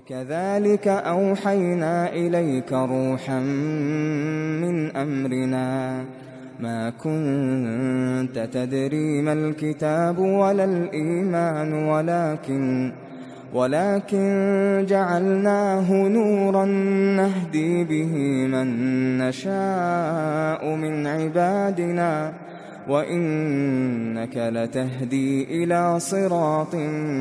وكذلك أوحينا إليك روحا من أمرنا ما كنت تدري ما الكتاب ولا الإيمان ولكن ولكن جعلناه نورا نهدي به من نشاء من عبادنا وإنك لتهدي إلى صراط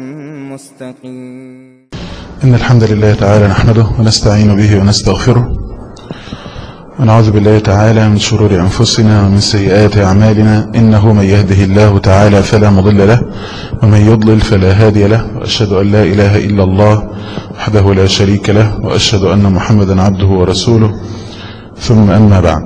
مستقيم إن الحمد لله تعالى نحمده ونستعين به ونستغفره ونعوذ بالله تعالى من شرور أنفسنا ومن سيئات أعمالنا إنه من يهده الله تعالى فلا مضل له ومن يضلل فلا هادي له وأشهد أن لا إله إلا الله وحده لا شريك له وأشهد أن محمدا عبده ورسوله ثم أما بعد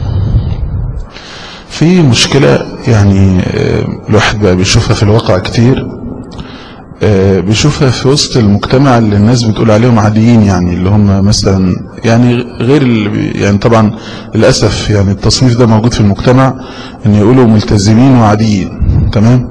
في مشكلة يعني الواحد بقى بيشوفها في الواقع كتير بيشوفها في وسط المجتمع اللي الناس بتقول عليهم عاديين يعني اللي هم مثلا يعني غير يعني طبعا للأسف يعني التصنيف ده موجود في المجتمع ان يقولوا ملتزمين وعاديين تمام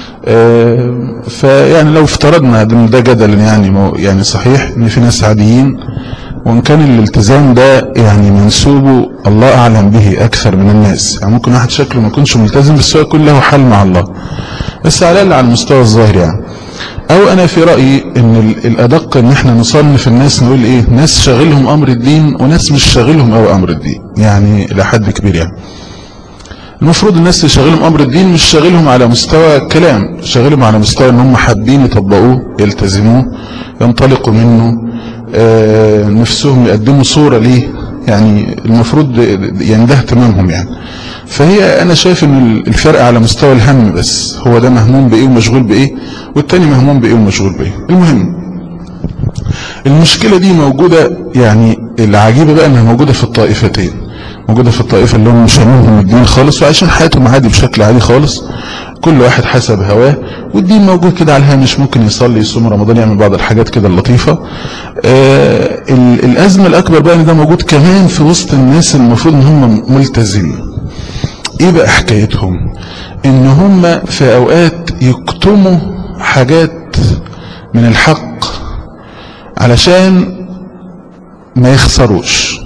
فيعني لو افترضنا ده جدلا يعني يعني صحيح ان في ناس عاديين وان كان الالتزام ده يعني منسوبه الله اعلم به اكثر من الناس يعني ممكن واحد شكله ما يكونش ملتزم بس هو يكون له حل مع الله بس على الاقل على المستوى الظاهر يعني او انا في رأيي ان الادق ان احنا نصنف الناس نقول ايه ناس شاغلهم امر الدين وناس مش شاغلهم او امر الدين يعني لحد كبير يعني المفروض الناس اللي شاغلهم امر الدين مش شاغلهم على مستوى الكلام شاغلهم على مستوى ان هم حابين يطبقوه يلتزموه ينطلقوا منه آه نفسهم يقدموا صورة ليه يعني المفروض يعني ده اهتمامهم يعني فهي انا شايف ان الفرق على مستوى الهم بس هو ده مهموم بايه ومشغول بايه والتاني مهموم بايه ومشغول بايه المهم المشكلة دي موجودة يعني العجيبة بقى انها موجودة في الطائفتين موجودة في الطائفة اللي هم مش همهم الدين خالص وعايشين حياتهم عادي بشكل عادي خالص كل واحد حسب هواه والدين موجود كده على الهامش ممكن يصلي يصوم رمضان يعمل بعض الحاجات كده اللطيفة آه الأزمة الأكبر بقى ان ده موجود كمان في وسط الناس المفروض ان هم ملتزمين ايه بقى حكايتهم ان هم في اوقات يكتموا حاجات من الحق علشان ما يخسروش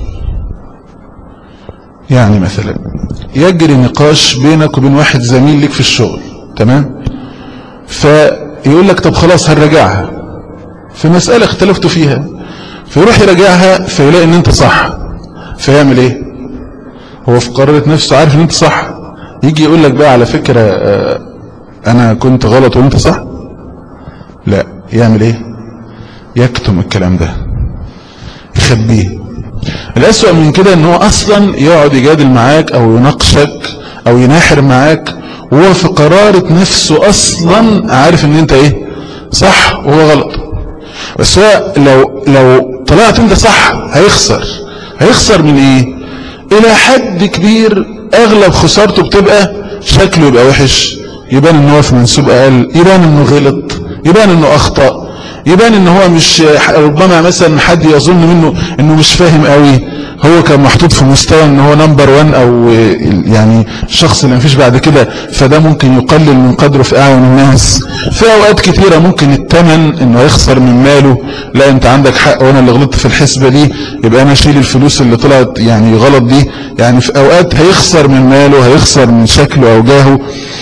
يعني مثلا يجري نقاش بينك وبين واحد زميل ليك في الشغل تمام فيقول لك طب خلاص هنراجعها في مسألة اختلفتوا فيها فيروح يراجعها فيلاقي ان انت صح فيعمل ايه هو في قرارة نفسه عارف ان انت صح يجي يقول لك بقى على فكرة اه انا كنت غلط وانت صح لا يعمل ايه يكتم الكلام ده يخبيه الأسوأ من كده ان هو اصلا يقعد يجادل معاك او يناقشك او يناحر معاك وهو في قرارة نفسه اصلا عارف ان انت ايه صح وهو غلط بس هو لو لو طلعت انت صح هيخسر هيخسر من ايه الى حد كبير اغلب خسارته بتبقى شكله يبقى وحش يبان ان هو في منسوب اقل يبان انه غلط يبان انه اخطأ يبان ان هو مش ربما مثلا حد يظن منه انه مش فاهم قوي هو كان محطوط في مستوى ان هو نمبر وان او يعني الشخص اللي مفيش بعد كده فده ممكن يقلل من قدره في اعين الناس في اوقات كتيرة ممكن التمن انه يخسر من ماله لا انت عندك حق وانا اللي غلطت في الحسبة دي يبقى انا اشيل الفلوس اللي طلعت يعني غلط دي يعني في اوقات هيخسر من ماله هيخسر من شكله او جاهه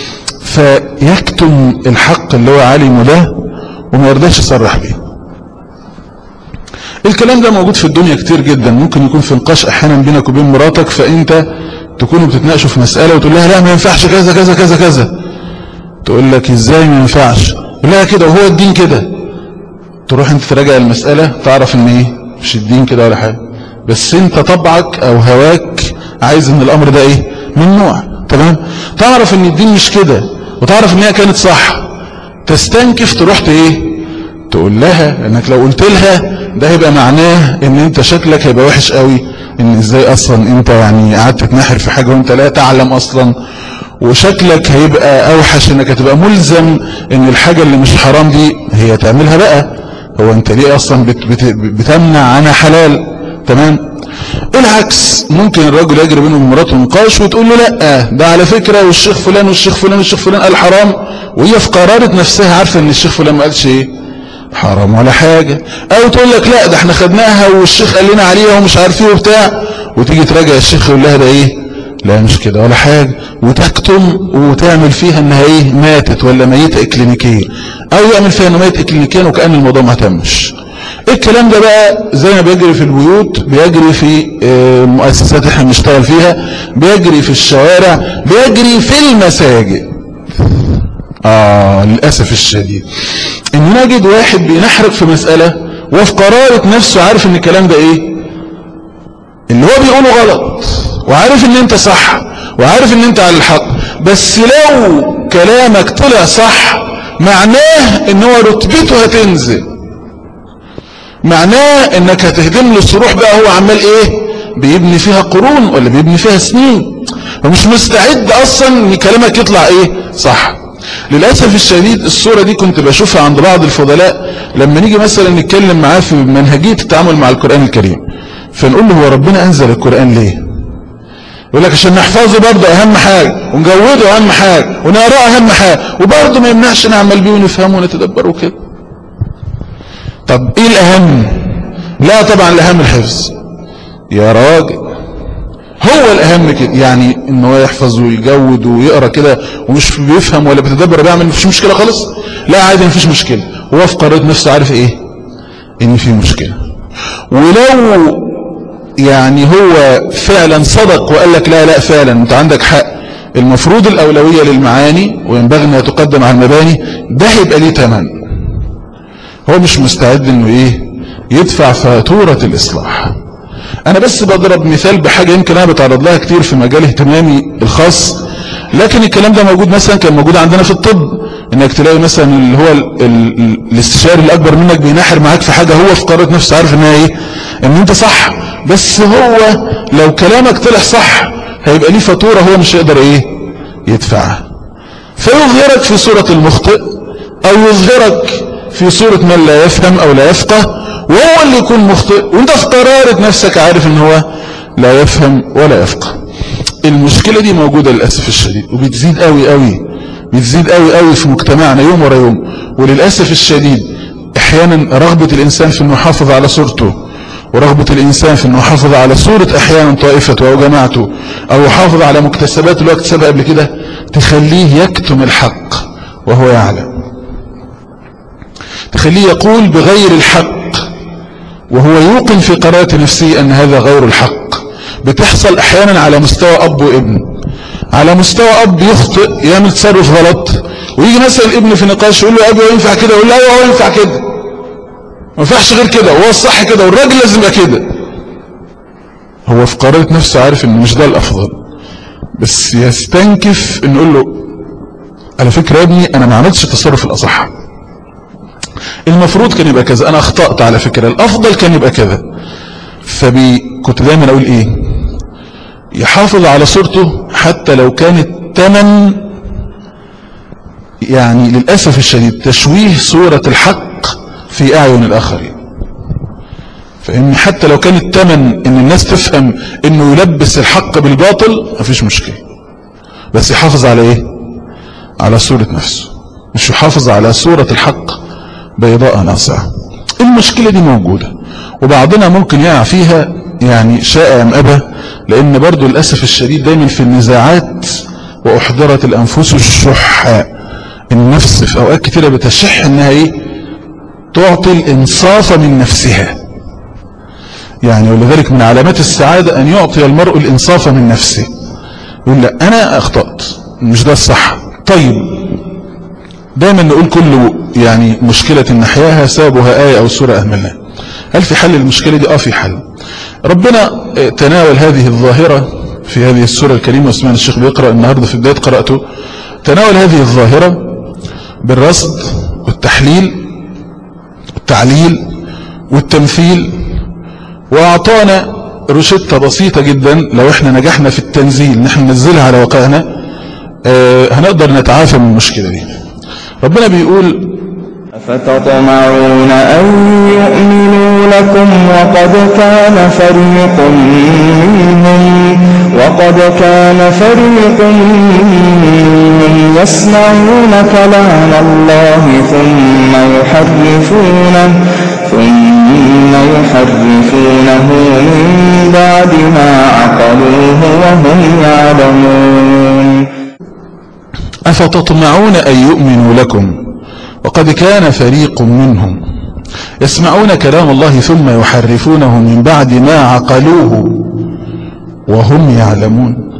فيكتم الحق اللي هو عالمه ده وما يرضاش يصرح بيه الكلام ده موجود في الدنيا كتير جدا ممكن يكون في نقاش احيانا بينك وبين مراتك فانت تكونوا بتتناقشوا في مسألة وتقول لها لا ما ينفعش كذا كذا كذا كذا تقول لك ازاي ما ينفعش لا كده وهو الدين كده تروح انت تراجع المسألة تعرف ان ايه مش الدين كده ولا حاجة بس انت طبعك او هواك عايز ان الامر ده ايه ممنوع تمام تعرف ان الدين مش كده وتعرف ان هي كانت صح تستنكف تروح ايه تقول لها انك لو قلت لها ده هيبقى معناه ان انت شكلك هيبقى وحش قوي ان ازاي اصلا انت يعني قعدت تتنحر في حاجة وانت لا تعلم اصلا وشكلك هيبقى اوحش انك هتبقى ملزم ان الحاجة اللي مش حرام دي هي تعملها بقى هو انت ليه اصلا بت بت بتمنع عنها حلال تمام العكس ممكن الراجل يجري بينه وبين مراته نقاش وتقول له لا ده على فكرة والشيخ فلان والشيخ فلان والشيخ فلان قال حرام وهي في قرارة نفسها عارفة ان الشيخ فلان ما قالش ايه حرام ولا حاجة او تقول لك لا ده احنا خدناها والشيخ قال لنا عليها ومش عارف ايه وبتاع وتيجي تراجع الشيخ يقول لها ده ايه لا مش كده ولا حاجة وتكتم وتعمل فيها انها ايه ماتت ولا ميتة اكلينيكيا او يعمل فيها انها ميتة اكلينيكيا وكأن الموضوع ما تمش الكلام ده بقى زي ما بيجري في البيوت بيجري في المؤسسات احنا بنشتغل فيها بيجري في الشوارع بيجري في المساجد آه للأسف الشديد إن نجد واحد بينحرق في مسألة وفي قرارة نفسه عارف إن الكلام ده إيه اللي هو بيقوله غلط وعارف إن أنت صح وعارف إن أنت على الحق بس لو كلامك طلع صح معناه إن هو رتبته هتنزل معناه إنك هتهدم له الصروح بقى هو عمال إيه بيبني فيها قرون ولا بيبني فيها سنين فمش مستعد أصلا إن كلامك يطلع إيه صح للأسف الشديد الصورة دي كنت بشوفها عند بعض الفضلاء لما نيجي مثلا نتكلم معاه في منهجية التعامل مع القرآن الكريم فنقول له هو ربنا أنزل القرآن ليه يقول لك عشان نحفظه برضه أهم حاجة ونجوده أهم حاجة ونقرأه أهم حاجة وبرضه ما يمنعش نعمل بيه ونفهمه ونتدبره كده طب إيه الأهم لا طبعا الأهم الحفظ يا راجل هو الأهم كده يعني إن هو يحفظ ويجود ويقرأ كده ومش بيفهم ولا بيتدبر بيعمل مفيش مشكلة خالص لا عادي مفيش مشكلة هو في قرارة نفسه عارف إيه إن في مشكلة ولو يعني هو فعلا صدق وقال لك لا لا فعلا أنت عندك حق المفروض الأولوية للمعاني وينبغي أنها تقدم على المباني ده هيبقى ليه تمن هو مش مستعد إنه إيه يدفع فاتورة الإصلاح انا بس بضرب مثال بحاجة يمكن انا بتعرض لها كتير في مجال اهتمامي الخاص لكن الكلام ده موجود مثلا كان موجود عندنا في الطب انك تلاقي مثلا اللي هو ال ال الاستشاري الاكبر منك بيناحر معاك في حاجة هو في قرارة نفسه عارف انها ايه ان انت صح بس هو لو كلامك طلع صح هيبقى ليه فاتورة هو مش هيقدر ايه يدفعها فيظهرك في صورة المخطئ او يظهرك في صورة من لا يفهم او لا يفقه وهو اللي يكون مخطئ وانت في قرارة نفسك عارف ان هو لا يفهم ولا يفقه المشكلة دي موجودة للأسف الشديد وبتزيد قوي قوي بتزيد قوي قوي في مجتمعنا يوم ورا يوم وللأسف الشديد احيانا رغبة الانسان في انه يحافظ على صورته ورغبة الانسان في انه يحافظ على صورة احيانا طائفته او جماعته او يحافظ على مكتسبات اللي هو اكتسبها قبل كده تخليه يكتم الحق وهو يعلم تخليه يقول بغير الحق وهو يوقن في قرارة نفسه أن هذا غير الحق بتحصل أحيانا على مستوى أب وابن على مستوى أب يخطئ يعمل تصرف غلط ويجي مثلا الابن في نقاش يقول له يا أبي هو ينفع كده يقول له أيوه هو ينفع كده ما ينفعش غير كده وهو الصح كده والراجل لازم يبقى كده هو في قرارة نفسه عارف ان مش ده الأفضل بس يستنكف ان يقول له على فكرة يا ابني أنا ما عملتش التصرف الأصح المفروض كان يبقى كذا انا اخطأت على فكرة الافضل كان يبقى كذا فبي كنت دايما اقول ايه يحافظ على صورته حتى لو كانت تمن يعني للأسف الشديد تشويه صورة الحق في أعين الآخرين فإن حتى لو كان التمن إن الناس تفهم إنه يلبس الحق بالباطل مفيش مشكلة بس يحافظ على إيه على صورة نفسه مش يحافظ على صورة الحق بيضاء ناصعة المشكلة دي موجودة وبعضنا ممكن يقع فيها يعني شاء أم أبى لأن برضو للأسف الشديد دايما في النزاعات وأحضرت الأنفس الشح النفس في أوقات كتيرة بتشح إنها إيه تعطي الإنصاف من نفسها يعني ولذلك من علامات السعادة أن يعطي المرء الإنصاف من نفسه يقول لا أنا أخطأت مش ده الصح طيب دايما نقول كل يعني مشكلة نحياها سببها آية أو سورة أهملناها هل في حل المشكلة دي اه في حل ربنا تناول هذه الظاهرة في هذه السورة الكريمة واسمعنا الشيخ بيقرأ النهاردة في بداية قراءته تناول هذه الظاهرة بالرصد والتحليل والتعليل والتمثيل وأعطانا روشتة بسيطة جدا لو احنا نجحنا في التنزيل نحن ننزلها على واقعنا اه هنقدر نتعافى من المشكلة دي ربنا بيقول أفتطمعون أن يؤمنوا لكم وقد كان فريق منهم وقد كان فريق منهم يسمعون كلام الله ثم يحرفونه ثم يحرفونه من بعد ما عقلوه وهم يعلمون أفتطمعون أن يؤمنوا لكم وقد كان فريق منهم يسمعون كلام الله ثم يحرفونه من بعد ما عقلوه وهم يعلمون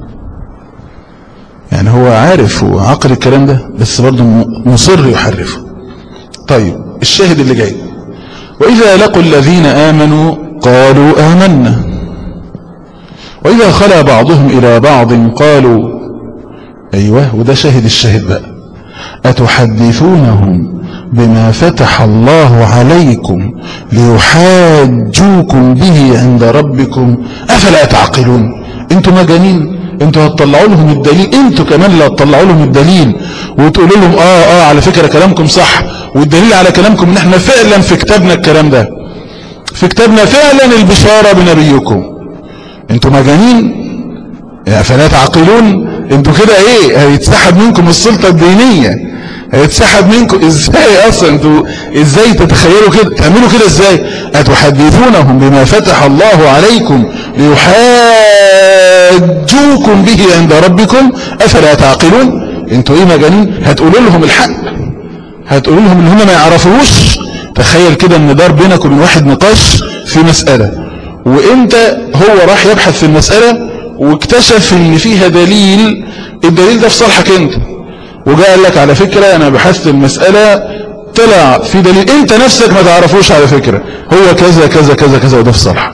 يعني هو عارف وعقل الكلام ده بس برضه مصر يحرفه طيب الشاهد اللي جاي وإذا لقوا الذين آمنوا قالوا آمنا وإذا خلا بعضهم إلى بعض قالوا أيوة وده شاهد الشاهد بقى أتحدثونهم بما فتح الله عليكم ليحاجوكم به عند ربكم أفلا تعقلون انتم مجانين انتوا هتطلعوا لهم الدليل انتوا كمان اللي هتطلعوا لهم الدليل وتقولوا لهم اه اه على فكرة كلامكم صح والدليل على كلامكم ان احنا فعلا في كتابنا الكلام ده في كتابنا فعلا البشارة بنبيكم انتوا مجانين فلا تعقلون انتوا كده ايه هيتسحب منكم السلطة الدينية هيتسحب منكم ازاي اصلا انتوا ازاي تتخيلوا كده تعملوا كده ازاي اتحدثونهم بما فتح الله عليكم ليحاجوكم به عند ربكم افلا تعقلون انتوا ايه مجانين هتقولوا لهم الحق هتقولوا لهم اللي هم ما يعرفوش تخيل كده ان دار بينك وبين واحد نقاش في مسألة وانت هو راح يبحث في المسألة واكتشف ان فيها دليل الدليل ده في صالحك انت وجاء قال لك على فكرة انا بحثت المسألة طلع في دليل انت نفسك ما تعرفوش على فكرة هو كذا كذا كذا كذا وده في صالحك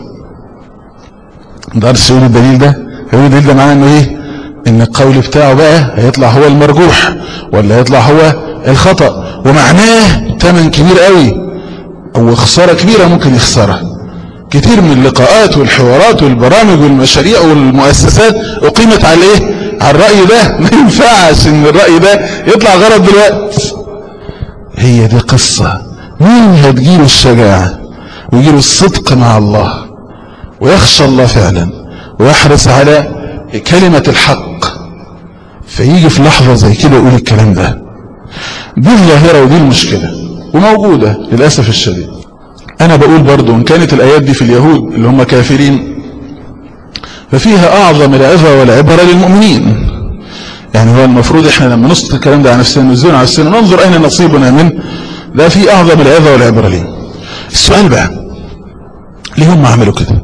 مدرس يقول الدليل ده يقول الدليل ده معناه انه ايه ان القول بتاعه بقى هيطلع هو المرجوح ولا هيطلع هو الخطأ ومعناه ثمن كبير قوي او خسارة كبيرة ممكن يخسرها كتير من اللقاءات والحوارات والبرامج والمشاريع والمؤسسات اقيمت على ايه على الرأي ده ما ينفعش ان الرأي ده يطلع غلط دلوقتي هي دي قصة مين هتجيله الشجاعة ويجيله الصدق مع الله ويخشى الله فعلا ويحرص على كلمة الحق فيجي في لحظة زي كده يقول الكلام ده دي الظاهرة ودي المشكلة وموجودة للأسف الشديد أنا بقول برضو إن كانت الآيات دي في اليهود اللي هم كافرين ففيها أعظم العظة والعبرة للمؤمنين يعني هو المفروض إحنا لما نسقط الكلام ده على نفسنا نزلنا على نفسنا ننظر أين نصيبنا منه ده في أعظم العظة والعبرة ليه السؤال بقى ليه هم عملوا كده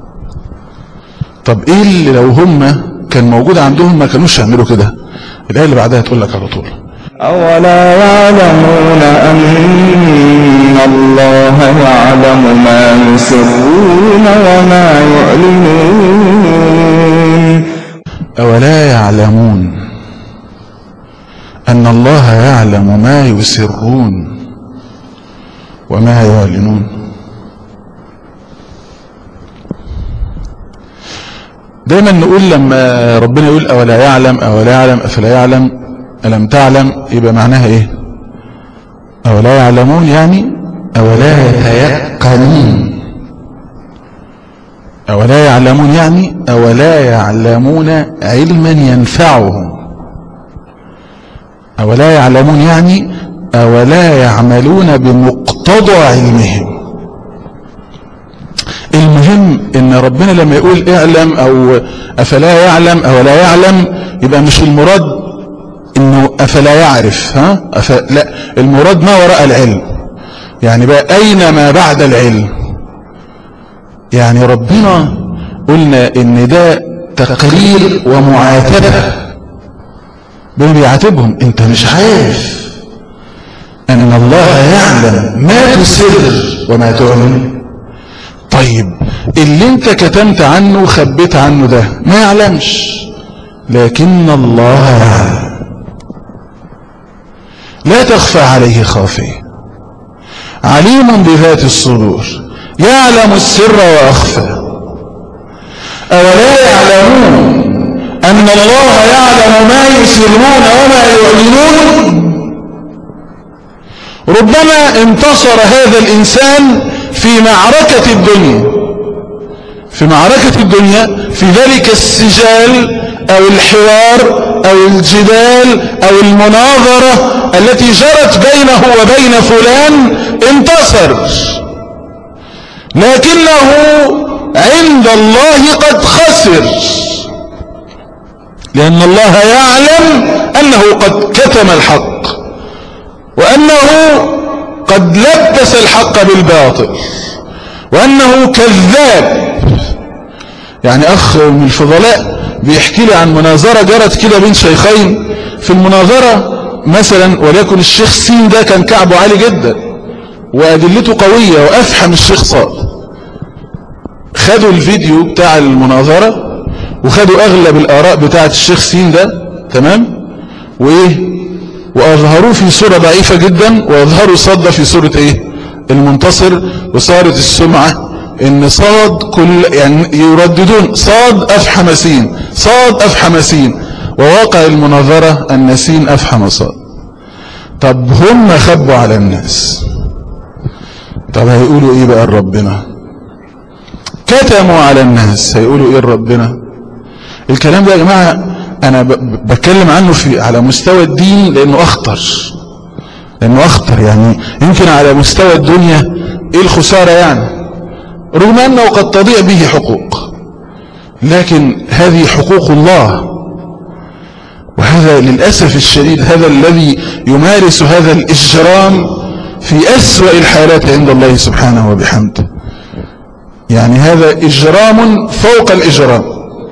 طب إيه اللي لو هم كان موجود عندهم ما كانوش يعملوا كده الآية اللي بعدها تقول لك على طول أولا يعلمون أن الله يعلم ما يسرون وما يعلنون أولا يعلمون أن الله يعلم ما يسرون وما يعلنون دايما نقول لما ربنا يقول أولا يعلم أولا يعلم أفلا يعلم ألم تعلم يبقى معناها إيه أولا يعلمون يعني أولا يتيقنون أولا يعلمون يعني أولا يعلمون علما ينفعهم أولا يعلمون يعني أولا يعملون بمقتضى علمهم المهم ان ربنا لما يقول اعلم او افلا يعلم او لا يعلم يبقى مش المراد انه افلا يعرف ها أف... لا المراد ما وراء العلم يعني بقى اين ما بعد العلم يعني ربنا قلنا ان ده تقرير ومعاتبة بل بيعاتبهم انت مش عارف ان الله يعلم ما تسر وما تعلن طيب اللي انت كتمت عنه وخبيت عنه ده ما يعلمش لكن الله يعلم لا تخفى عليه خافية عليم بذات الصدور يعلم السر وأخفى أولا يعلمون أن الله يعلم ما يسرون وما يعلنون ربما انتصر هذا الإنسان في معركة الدنيا في معركة الدنيا في ذلك السجال أو الحوار أو الجدال أو المناظرة التي جرت بينه وبين فلان انتصر لكنه عند الله قد خسر لأن الله يعلم أنه قد كتم الحق وأنه قد لبس الحق بالباطل وأنه كذاب يعني أخ من الفضلاء بيحكي لي عن مناظرة جرت كده بين شيخين في المناظرة مثلا وليكن الشيخ سين ده كان كعبه عالي جدا وأدلته قوية وأفحم الشيخ صاد خدوا الفيديو بتاع المناظرة وخدوا أغلب الآراء بتاعة الشيخ سين ده تمام وإيه وأظهروه في صورة ضعيفة جدا وأظهروا صاد في صورة إيه المنتصر وصارت السمعة ان صاد كل يعني يرددون صاد افحم سين صاد افحم سين وواقع المناظرة ان سين افحم صاد طب هم خبوا على الناس طب هيقولوا ايه بقى ربنا كتموا على الناس هيقولوا ايه ربنا الكلام ده يا جماعة انا بتكلم عنه في على مستوى الدين لانه اخطر لانه اخطر يعني يمكن على مستوى الدنيا ايه الخسارة يعني رغم أنه قد تضيع به حقوق لكن هذه حقوق الله وهذا للأسف الشديد هذا الذي يمارس هذا الإجرام في أسوأ الحالات عند الله سبحانه وبحمده يعني هذا إجرام فوق الإجرام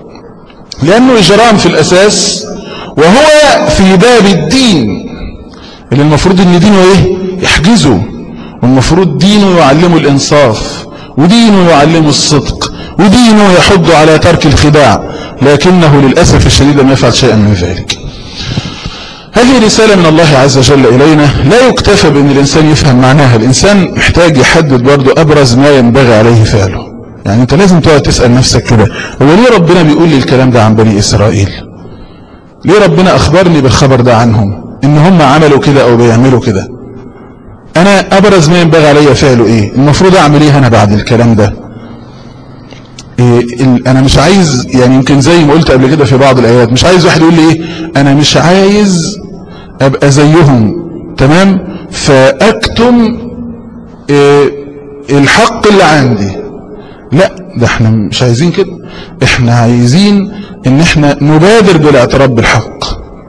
لأنه إجرام في الأساس وهو في باب الدين اللي المفروض ان دينه ايه يحجزه والمفروض دينه يعلمه الانصاف ودينه يعلمه الصدق ودينه يحض على ترك الخداع لكنه للأسف الشديد لم يفعل شيئا من ذلك هذه رسالة من الله عز وجل إلينا لا يكتفى بأن الإنسان يفهم معناها الإنسان محتاج يحدد برضه أبرز ما ينبغي عليه فعله يعني أنت لازم تقعد تسأل نفسك كده هو ليه ربنا بيقول لي الكلام ده عن بني إسرائيل ليه ربنا أخبرني بالخبر ده عنهم إن هم عملوا كده أو بيعملوا كده انا ابرز ما ينبغي علي فعله ايه المفروض اعمل ايه انا بعد الكلام ده إيه انا مش عايز يعني يمكن زي ما قلت قبل كده في بعض الايات مش عايز واحد يقول لي ايه انا مش عايز ابقى زيهم تمام فاكتم إيه الحق اللي عندي لا ده احنا مش عايزين كده احنا عايزين ان احنا نبادر بالاعتراف بالحق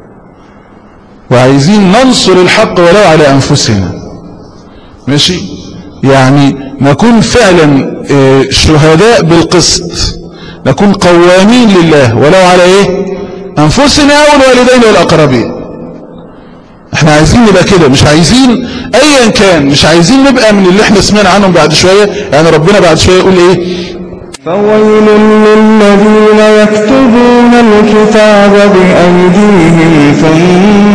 وعايزين ننصر الحق ولو على انفسنا ماشي يعني نكون فعلا شهداء بالقسط نكون قوامين لله ولو على ايه انفسنا والوالدين والاقربين احنا عايزين نبقى كده مش عايزين ايا كان مش عايزين نبقى من اللي احنا سمعنا عنهم بعد شوية يعني ربنا بعد شوية يقول ايه فويل للذين يكتبون الكتاب بأيديهم ثم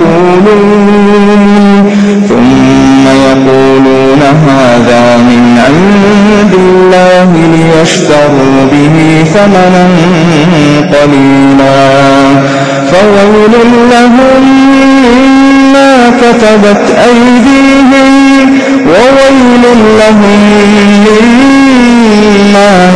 يقولون ثم يقولون هذا من عند الله ليشتروا به ثمنا قليلا فويل لهم مما كتبت أيديهم وويل لهم مما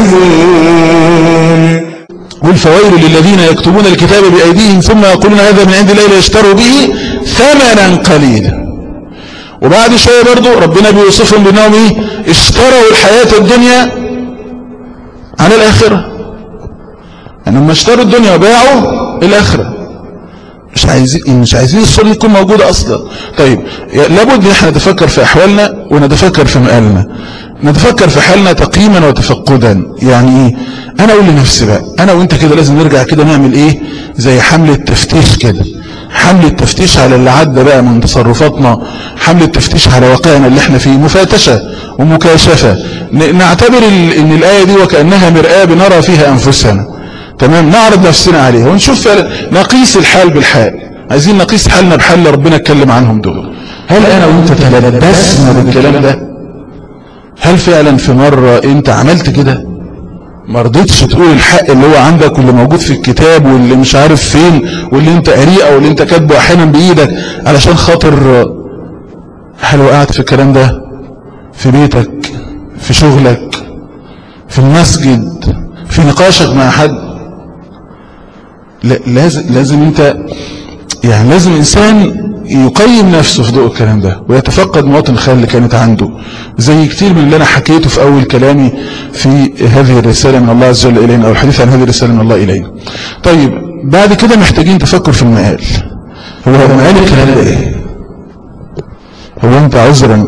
يكسبون والفويل للذين يكتبون الكتاب بأيديهم ثم يقولون هذا من عند الله ليشتروا به ثمنا قليلا وبعد شوية برضو ربنا بيوصفهم بأنهم ايه اشتروا الحياة الدنيا على الآخرة يعني لما اشتروا الدنيا وباعوا الآخرة مش عايزين مش عايزين الصورة دي تكون موجودة أصلا طيب لابد ان احنا نتفكر في أحوالنا ونتفكر في مقالنا نتفكر في حالنا تقييما وتفقدا يعني ايه انا اقول لنفسي بقى انا وانت كده لازم نرجع كده نعمل ايه زي حملة تفتيش كده حملة تفتيش على اللي عدى بقى من تصرفاتنا حملة تفتيش على واقعنا اللي احنا فيه مفاتشة ومكاشفة نعتبر ان الآية دي وكأنها مرآة بنرى فيها أنفسنا تمام نعرض نفسنا عليها ونشوف نقيس الحال بالحال عايزين نقيس حالنا بحال اللي ربنا اتكلم عنهم دول هل انا وانت تلبسنا بالكلام ده هل فعلا في مرة انت عملت كده ما رضيتش تقول الحق اللي هو عندك واللي موجود في الكتاب واللي مش عارف فين واللي انت قريه او اللي انت كاتبه احيانا بايدك علشان خاطر هل وقعت في الكلام ده في بيتك في شغلك في المسجد في نقاشك مع حد لازم لازم انت يعني لازم انسان يقيم نفسه في ضوء الكلام ده ويتفقد مواطن الخيال اللي كانت عنده زي كتير من اللي انا حكيته في اول كلامي في هذه الرسالة من الله عز وجل الينا او الحديث عن هذه الرسالة من الله الينا طيب بعد كده محتاجين تفكر في المقال هو مقال الكلام ده ايه هو انت عذرا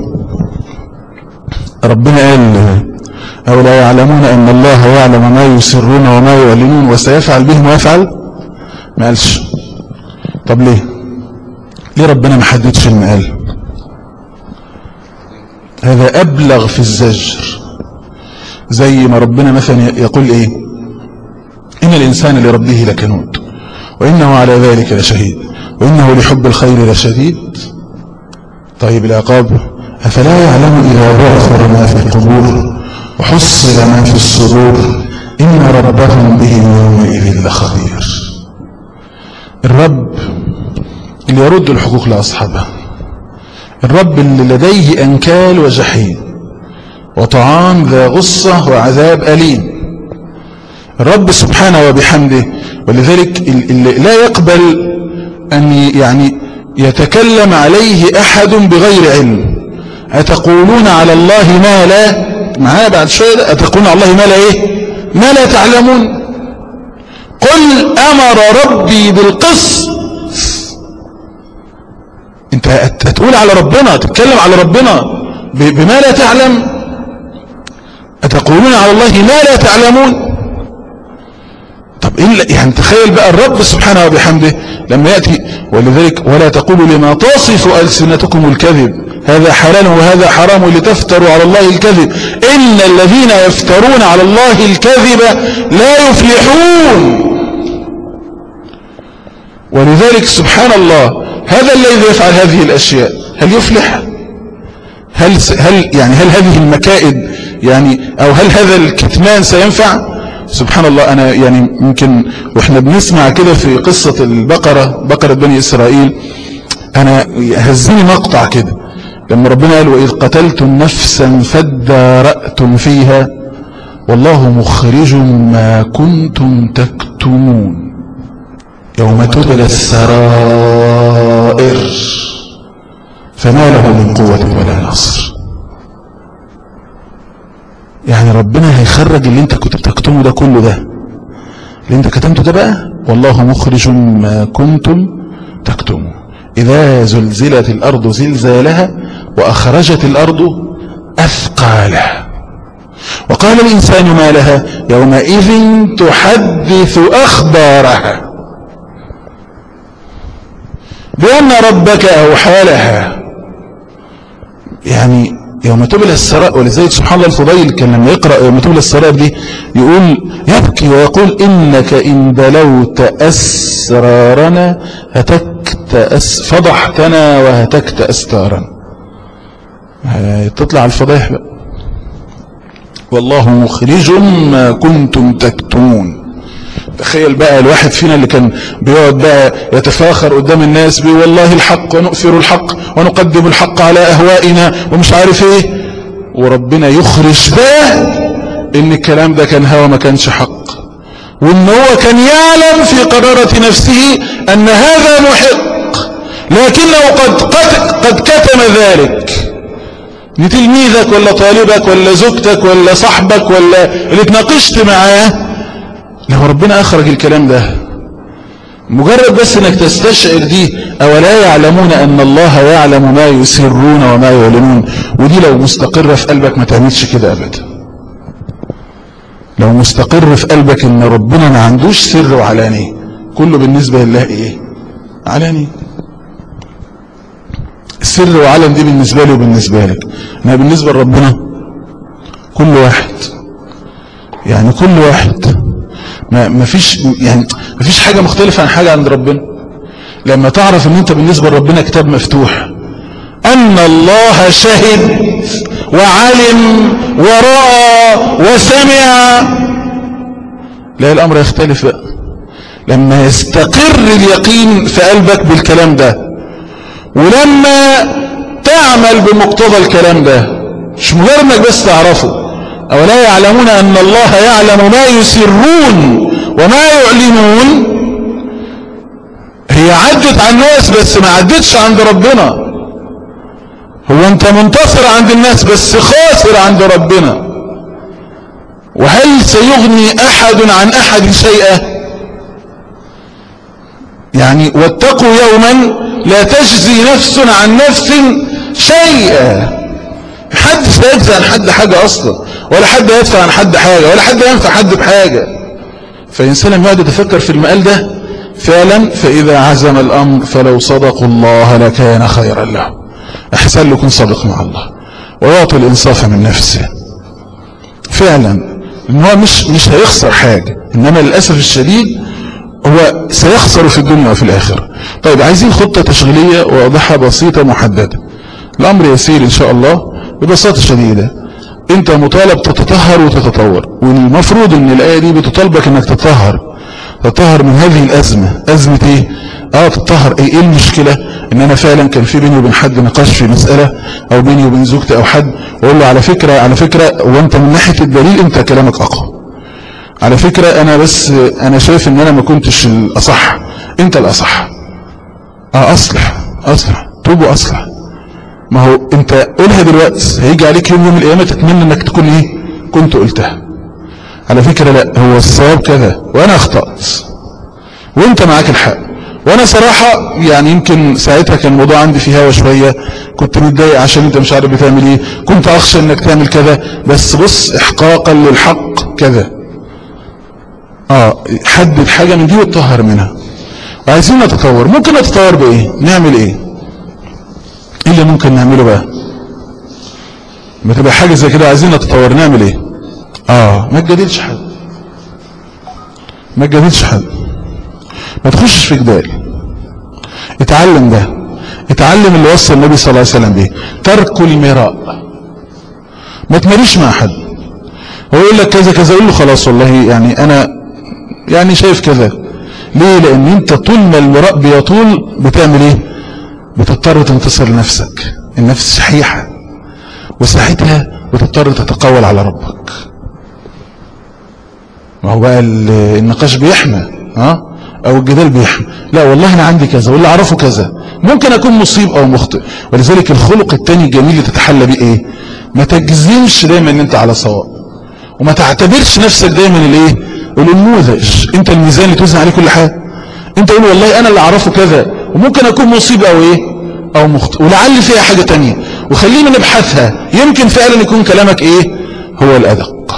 ربنا قال أو لا يعلمون أن الله يعلم ما يسرون وما يعلنون وسيفعل بهم ويفعل ما قالش طب ليه ليه ربنا ما حددش المقال هذا أبلغ في الزجر زي ما ربنا مثلا يقول إيه إن الإنسان لربه لكنود وإنه على ذلك لشهيد وإنه لحب الخير لشديد طيب العقاب أفلا يعلم إذا بعثر ما في القبور وحصل ما في الصدور إن ربهم بهم يومئذ لخبير الرب اللي يرد الحقوق لأصحابها الرب اللي لديه أنكال وجحيم وطعام ذا غصة وعذاب أليم الرب سبحانه وبحمده ولذلك اللي لا يقبل أن يعني يتكلم عليه أحد بغير علم أتقولون على الله ما لا معايا بعد شوية أتقولون على الله ما لا إيه ما لا تعلمون قل أمر ربي بالقسط انت هتقول على ربنا تتكلم على ربنا بما لا تعلم أتقولون على الله ما لا تعلمون طب إيه يعني تخيل بقى الرب سبحانه وبحمده لما يأتي ولذلك ولا تقولوا لما تصف ألسنتكم الكذب هذا حلال وهذا حرام لتفتروا على الله الكذب إن الذين يفترون على الله الكذب لا يفلحون ولذلك سبحان الله هذا الذي يفعل هذه الأشياء هل يفلح هل, هل يعني هل هذه المكائد يعني أو هل هذا الكتمان سينفع سبحان الله أنا يعني يمكن وإحنا بنسمع كده في قصة البقرة بقرة بني إسرائيل أنا هزني مقطع كده لما ربنا قال وإذ قتلتم نفسا فادارأتم فيها والله مخرج ما كنتم تكتمون يوم تبلى السرائر فما له من قوة ولا نصر يعني ربنا هيخرج اللي انت كنت بتكتمه ده كله ده اللي انت كتمته ده بقى والله مخرج ما كنتم تكتمون إذا زلزلت الأرض زلزالها وأخرجت الأرض أثقالها وقال الإنسان ما لها يومئذ تحدث أخبارها بأن ربك أوحى لها يعني يوم تبلى السرائر ولذلك سبحان الله الفضيل كان لما يقرأ يوم تبلى السرائر دي يقول يبكي ويقول إنك إن بلوت أسرارنا هتكت أس فضحتنا وهتكت أستارنا تطلع الفضائح بقى والله مخرج ما كنتم تكتمون تخيل بقى الواحد فينا اللي كان بيقعد بقى يتفاخر قدام الناس بي والله الحق ونؤثر الحق ونقدم الحق على أهوائنا ومش عارف ايه وربنا يخرج بقى ان الكلام ده كان هوى ما كانش حق وان هو كان يعلم في قرارة نفسه ان هذا محق لكنه قد, قد, قد كتم ذلك لتلميذك ولا طالبك ولا زوجتك ولا صاحبك ولا اللي اتناقشت معاه لو ربنا أخرج الكلام ده مجرد بس انك تستشعر دي اولا يعلمون ان الله يعلم ما يسرون وما يعلنون ودي لو مستقرة في قلبك ما تعملش كده ابدا لو مستقر في قلبك ان ربنا ما عندوش سر وعلانية كله بالنسبة لله ايه علانية السر وعلن دي بالنسبة لي وبالنسبة لك انها بالنسبة لربنا كل واحد يعني كل واحد ما ما فيش يعني ما فيش حاجة مختلفة عن حاجة عند ربنا لما تعرف ان انت بالنسبة لربنا كتاب مفتوح ان الله شهد وعلم ورأى وسمع لا الامر يختلف بقى لما يستقر اليقين في قلبك بالكلام ده ولما تعمل بمقتضى الكلام ده مش مجرد انك بس تعرفه أولا يعلمون أن الله يعلم ما يسرون وما يعلنون هي عدت على الناس بس ما عدتش عند ربنا هو انت منتصر عند الناس بس خاسر عند ربنا وهل سيغني احد عن احد شيئا يعني واتقوا يوما لا تجزي نفس عن نفس شيئا حدش لا يجزي عن حد حاجة اصلا ولا حد يدفع عن حد حاجة ولا حد ينفع حد بحاجة فإنسان لما يقعد يتفكر في المقال ده فعلا فإذا عزم الأمر فلو صدقوا الله لكان خيرا له أحسن له يكون صادق مع الله ويعطي الإنصاف من نفسه فعلا إن هو مش مش هيخسر حاجة إنما للأسف الشديد هو سيخسر في الدنيا وفي الآخرة طيب عايزين خطة تشغيلية واضحة بسيطة محددة الأمر يسير إن شاء الله ببساطة شديدة أنت مطالب تتطهر وتتطور والمفروض أن الآية دي بتطالبك أنك تتطهر تتطهر من هذه الأزمة أزمة إيه؟ آه تتطهر إيه, إيه المشكلة أن أنا فعلا كان في بيني وبين حد نقاش في مسألة أو بيني وبين زوجتي أو حد وأقول له على فكرة على فكرة وأنت من ناحية الدليل أنت كلامك أقوى على فكرة أنا بس أنا شايف أن أنا ما كنتش الأصح أنت الأصح آه أصلح أصلح توب وأصلح ما هو انت قولها دلوقتي هيجي عليك يوم يوم القيامة تتمنى انك تكون ايه كنت قلتها على فكرة لا هو الصواب كذا وانا اخطأت وانت معاك الحق وانا صراحة يعني يمكن ساعتها كان الموضوع عندي في هوا شوية كنت متضايق عشان انت مش عارف بتعمل ايه كنت اخشى انك تعمل كذا بس بص احقاقا للحق كذا اه حدد حاجة من دي وتطهر منها وعايزين نتطور ممكن نتطور بايه نعمل ايه ايه اللي ممكن نعمله بقى ما تبقى حاجة زي كده عايزين نتطور نعمل ايه اه ما تجادلش حد ما تجادلش حد ما تخشش في جدال اتعلم ده اتعلم اللي وصل النبي صلى الله عليه وسلم بيه ترك المراء ما تمريش مع حد هو يقول لك كذا كذا يقول له خلاص والله يعني انا يعني شايف كذا ليه لان انت طول ما المراء بيطول بتعمل ايه بتضطر تنتصر لنفسك النفس صحيحة وساعتها بتضطر تتقول على ربك ما هو بقى النقاش بيحمى ها او الجدال بيحمى لا والله انا عندي كذا واللي اعرفه كذا ممكن اكون مصيب او مخطئ ولذلك الخلق التاني الجميل اللي تتحلى بيه ايه ما تجزمش دايما ان انت على صواب وما تعتبرش نفسك دايما الايه النموذج انت الميزان اللي توزن عليه كل حاجه انت قول والله انا اللي اعرفه كذا وممكن اكون مصيب او ايه او مخطئ ولعل فيها حاجة تانية وخلينا نبحثها يمكن فعلا يكون كلامك ايه هو الادق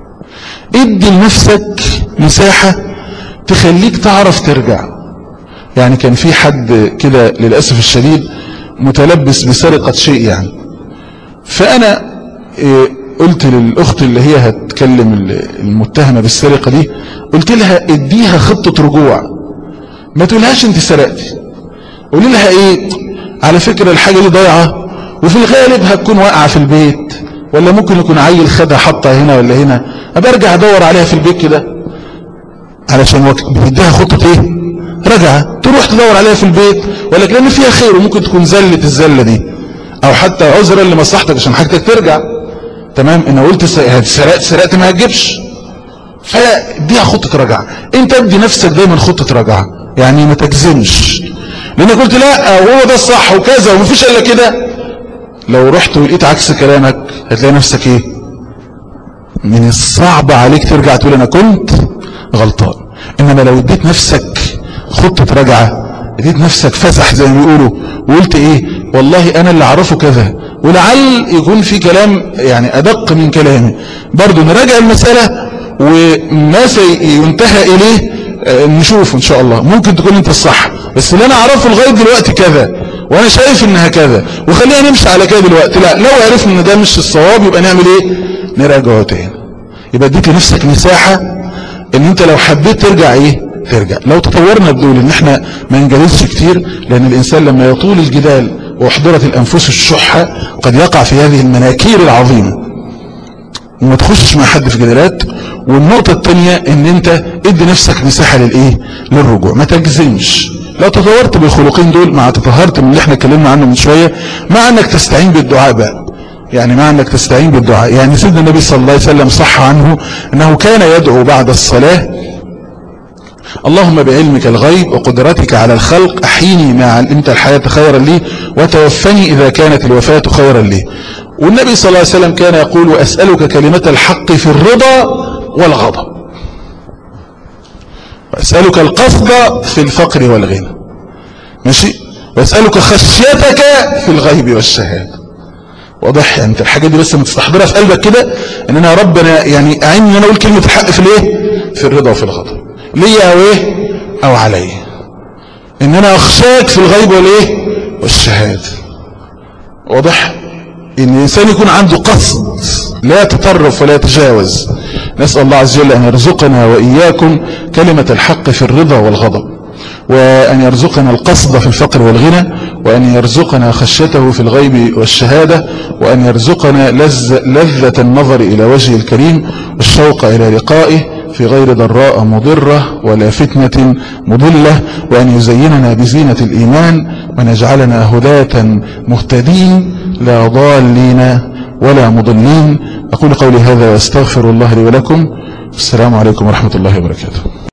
ادي لنفسك مساحة تخليك تعرف ترجع يعني كان في حد كده للأسف الشديد متلبس بسرقة شيء يعني فأنا إيه قلت للأخت اللي هي هتكلم المتهمة بالسرقة دي قلت لها اديها خطة رجوع ما تقولهاش انت سرقتي قولي لها ايه على فكرة الحاجة دي ضايعة وفي الغالب هتكون واقعة في البيت ولا ممكن يكون عيل خدها حطها هنا ولا هنا ابقى ارجع ادور عليها في البيت كده علشان وك... بيديها خطة ايه رجعة تروح تدور عليها في البيت ولا كان فيها خير وممكن تكون زلة الزلة دي او حتى عذرا لمصلحتك عشان حاجتك ترجع تمام انا قلت سرقت سرقت ما هتجيبش فاديها خطة رجعة انت ادي نفسك دايما خطة رجعة يعني ما تجزمش لانك قلت لا هو ده الصح وكذا ومفيش الا كده لو رحت ولقيت عكس كلامك هتلاقي نفسك ايه من الصعب عليك ترجع تقول انا كنت غلطان انما لو اديت نفسك خطة رجعة اديت نفسك فسح زي ما بيقولوا وقلت ايه والله انا اللي اعرفه كذا ولعل يكون في كلام يعني ادق من كلامي برضو نراجع المسألة وما سينتهى اليه نشوف ان شاء الله ممكن تكون انت الصح بس اللي انا اعرفه لغايه دلوقتي كذا وانا شايف انها كذا وخلينا نمشي على كده دلوقتي لا لو عرفنا ان ده مش الصواب يبقى نعمل ايه نراجعه تاني يبقى اديت لنفسك مساحه ان انت لو حبيت ترجع ايه ترجع لو تطورنا بدول ان احنا ما نجادلش كتير لان الانسان لما يطول الجدال واحضرت الانفس الشحه قد يقع في هذه المناكير العظيمه وما تخشش مع حد في جدالات والنقطة التانية ان انت ادي نفسك مساحة للايه للرجوع ما تجزمش لو تطورت بالخلقين دول مع تطهرت من اللي احنا اتكلمنا عنه من شوية مع انك تستعين بالدعاء بقى يعني مع انك تستعين بالدعاء يعني سيدنا النبي صلى الله عليه وسلم صح عنه انه كان يدعو بعد الصلاة اللهم بعلمك الغيب وقدرتك على الخلق أحيني ما علمت الحياة خيرا لي وتوفني إذا كانت الوفاة خيرا لي والنبي صلى الله عليه وسلم كان يقول وأسألك كلمة الحق في الرضا والغضب وأسألك القصد في الفقر والغنى ماشي وأسألك خشيتك في الغيب والشهادة واضح يعني انت الحاجة دي بس متستحضرها في قلبك كده ان انا يا رب انا يعني اعني ان انا اقول كلمة الحق في الايه في الرضا وفي الغضب ليا او ايه او علي ان انا اخشاك في الغيب والايه والشهادة واضح ان الانسان يكون عنده قصد لا يتطرف ولا يتجاوز نسأل الله عز وجل ان يرزقنا واياكم كلمة الحق في الرضا والغضب وأن يرزقنا القصد في الفقر والغنى وأن يرزقنا خشيته في الغيب والشهادة وأن يرزقنا لذ لذة النظر إلى وجهه الكريم والشوق إلى لقائه في غير ضراء مضرة ولا فتنة مضلة وأن يزيننا بزينة الإيمان وأن يجعلنا هداة مهتدين لا ضالين ولا مضلين أقول قولي هذا واستغفر الله لي ولكم السلام عليكم ورحمة الله وبركاته